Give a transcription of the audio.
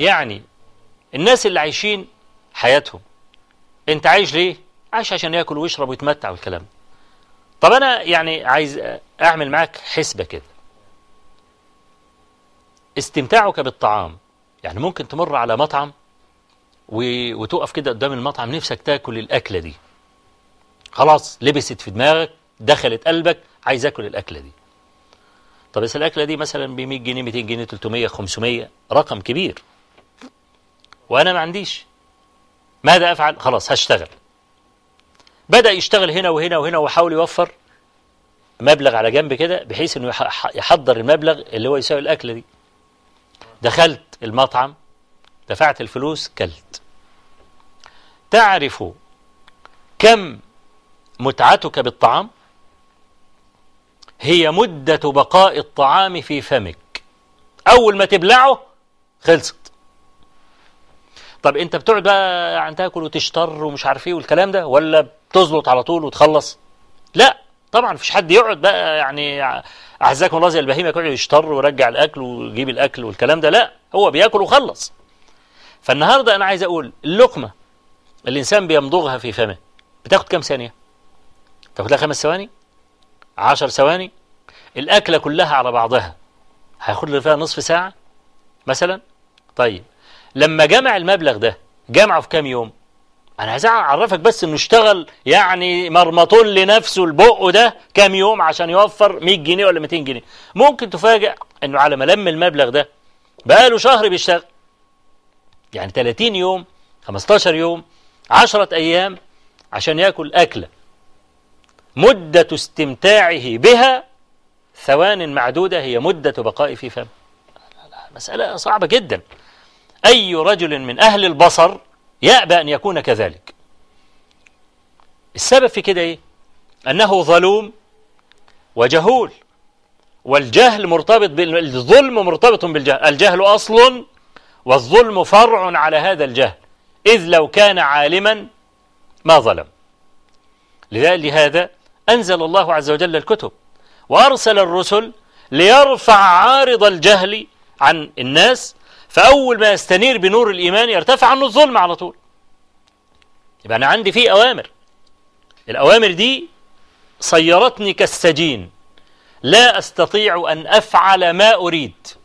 يعني الناس اللي عايشين حياتهم انت عايش ليه عايش عشان ياكل ويشرب ويتمتع والكلام طب انا يعني عايز اعمل معاك حسبة كده استمتاعك بالطعام يعني ممكن تمر على مطعم و... وتقف كده قدام المطعم نفسك تاكل الأكلة دي خلاص لبست في دماغك دخلت قلبك عايز اكل الأكلة دي طب بس الأكلة دي مثلا ب 100 جنيه 200 جنيه 300 500 رقم كبير وأنا ما عنديش ماذا أفعل خلاص هشتغل بدأ يشتغل هنا وهنا وهنا وحاول يوفر مبلغ على جنب كده بحيث انه يحضر المبلغ اللي هو يساوي الأكلة دي دخلت المطعم دفعت الفلوس كلت تعرف كم متعتك بالطعام هي مدة بقاء الطعام في فمك أول ما تبلعه خلصت طب انت بتقعد بقى يعني تاكل وتشتر ومش عارف ايه والكلام ده ولا بتزلط على طول وتخلص لا طبعا مفيش حد يقعد بقى يعني اعزكم الله زي البهيمه يقعد يشتر ويرجع الاكل ويجيب الاكل والكلام ده لا هو بياكل وخلص فالنهارده انا عايز اقول اللقمه الانسان بيمضغها في فمه بتاخد كام ثانيه تاخد لها خمس ثواني عشر ثواني الاكله كلها على بعضها هياخد له فيها نصف ساعه مثلا طيب لما جمع المبلغ ده جمعه في كام يوم انا عايز اعرفك بس انه اشتغل يعني مرمطون لنفسه البق ده كام يوم عشان يوفر 100 جنيه ولا 200 جنيه ممكن تفاجئ انه على ما لم المبلغ ده بقاله شهر بيشتغل يعني 30 يوم 15 يوم 10 ايام عشان ياكل اكله مدة استمتاعه بها ثوان معدودة هي مدة بقاء في فم مسألة صعبة جدا أي رجل من أهل البصر يأبى أن يكون كذلك السبب في كده إيه؟ أنه ظلوم وجهول والجهل مرتبط بالظلم مرتبط بالجهل الجهل أصل والظلم فرع على هذا الجهل إذ لو كان عالما ما ظلم لهذا أنزل الله عز وجل الكتب وأرسل الرسل ليرفع عارض الجهل عن الناس فأول ما يستنير بنور الإيمان يرتفع عنه الظلم على طول يبقى أنا عندي فيه أوامر الأوامر دي صيرتني كالسجين لا أستطيع أن أفعل ما أريد